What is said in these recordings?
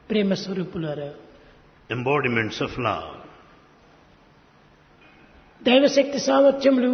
ప్రేమ స్వరూపులారా embodiments of love. దైవశక్తి సామర్థ్యములు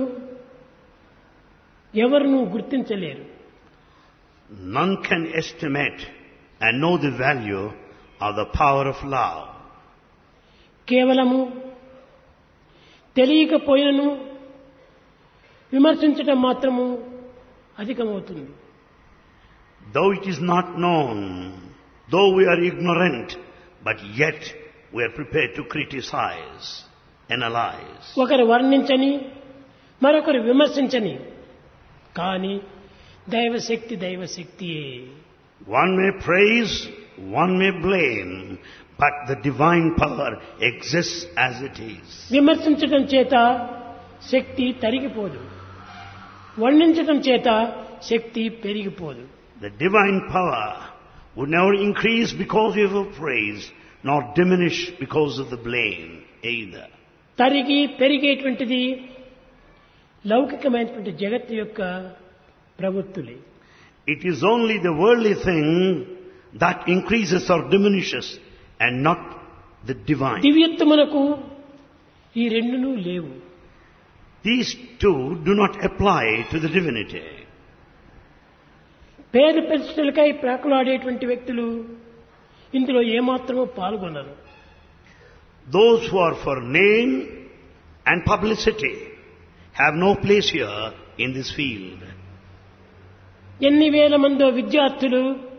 ఎవరును గుర్తించలేరు None can estimate and know the value of the power of love. కేవలము తెలియకపోయినను విమర్శించటం మాత్రము అధికమవుతుంది Though it is not known, though we are ignorant, but yet we are prepared to criticize, analyze. ఒకరు వర్ణించని మరొకరు విమర్శించని కానీ దైవశక్తి దైవశక్తియే One may praise, one may blame, but the divine power exists as it is. విమర్శించటం చేత శక్తి తరిగిపోదు వర్ణించటం చేత శక్తి పెరిగిపోదు The divine power would never increase because of your praise, nor diminish because of the blame either. తరిగి పెరిగేటువంటిది లౌకికమైనటువంటి జగత్తు యొక్క ప్రవృత్తులే It is only the worldly thing that increases or diminishes and not the divine. దివ్యత్వమునకు ఈ రెండునూ లేవు These two do not apply to the divinity. పేరు ప్రతిష్టలకై ప్రాకులాడేటువంటి వ్యక్తులు ఇందులో ఏమాత్రమూ పాల్గొనరు Those who are for name and publicity have no place here in this field. ఎన్ని వేల మందో విద్యార్థులు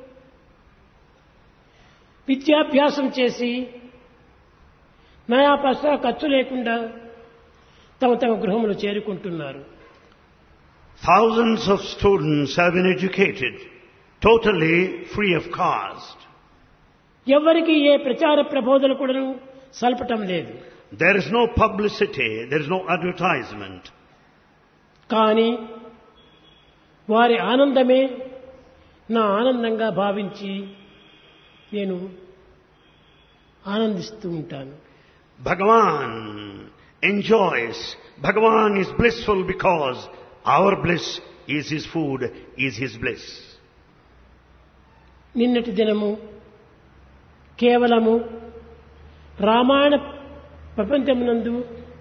విద్యాభ్యాసం చేసి నయా పైసా ఖర్చు లేకుండా తమ తమ గృహములు చేరుకుంటున్నారు Thousands of students have been educated totally free of cost. ఎవరికి ఏ ప్రచార ప్రబోధన కూడాను సల్పటం లేదు There is no publicity, there is no advertisement. కానీ వారి ఆనందమే నా ఆనందంగా భావించి నేను ఆనందిస్తూ ఉంటాను Bhagavan enjoys. Bhagavan is blissful because our bliss is his food, is his bliss. నిన్నటి దినము కేవలము రామాయణ ప్రపంచమునందు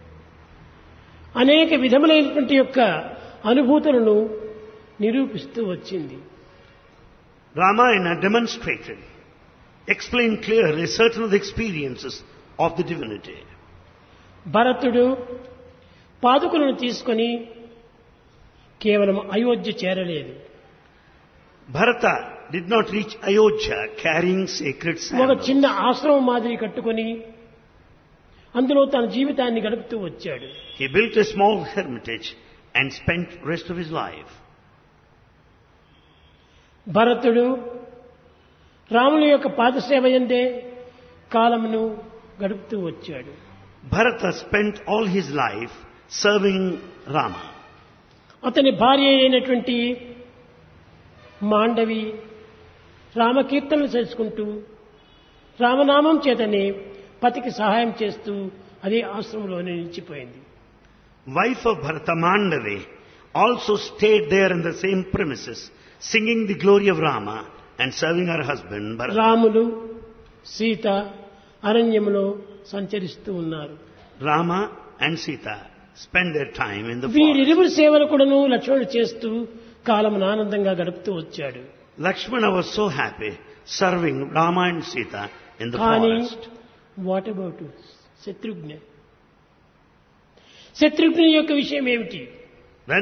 అనేక విధములైనటువంటి యొక్క అనుభూతులను నిరూపిస్తూ వచ్చింది Ramayana demonstrated, explained clearly certain of the experiences of the divinity. భరతుడు పాదుకులను తీసుకొని కేవలం అయోధ్య చేరలేదు Bharata did not reach Ayodhya carrying sacred ఒక sandals. చిన్న ఆశ్రమం మాదిరి కట్టుకొని అందులో తన జీవితాన్ని గడుపుతూ వచ్చాడు He built a small hermitage and spent rest of his life. భరతుడు రాముని యొక్క పాదసేవ ఎందే కాలమును గడుపుతూ వచ్చాడు Bharata spent all his life serving Rama. అతని భార్య అయినటువంటి మాండవి రామకీర్తనలు చేసుకుంటూ రామనామం చేతనే పతికి సహాయం చేస్తూ అదే ఆశ్రమంలోనే నిలిచిపోయింది Wife of Bharata Mandavi also stayed there in the same premises, singing the glory of Rama and serving her husband Bharata. Ramulu Sita అరణ్యములో సంచరిస్తూ ఉన్నారు Rama and Sita spent their time in the forest. వీరిరువురి సేవలు కూడాను లక్ష్మణుడు చేస్తూ కాలమును ఆనందంగా గడుపుతూ వచ్చాడు Lakshmana was so happy serving Rama and Sita in the కానీ forest. What about Shatrughna Shatrughni యొక్క విషయం ఏమిటి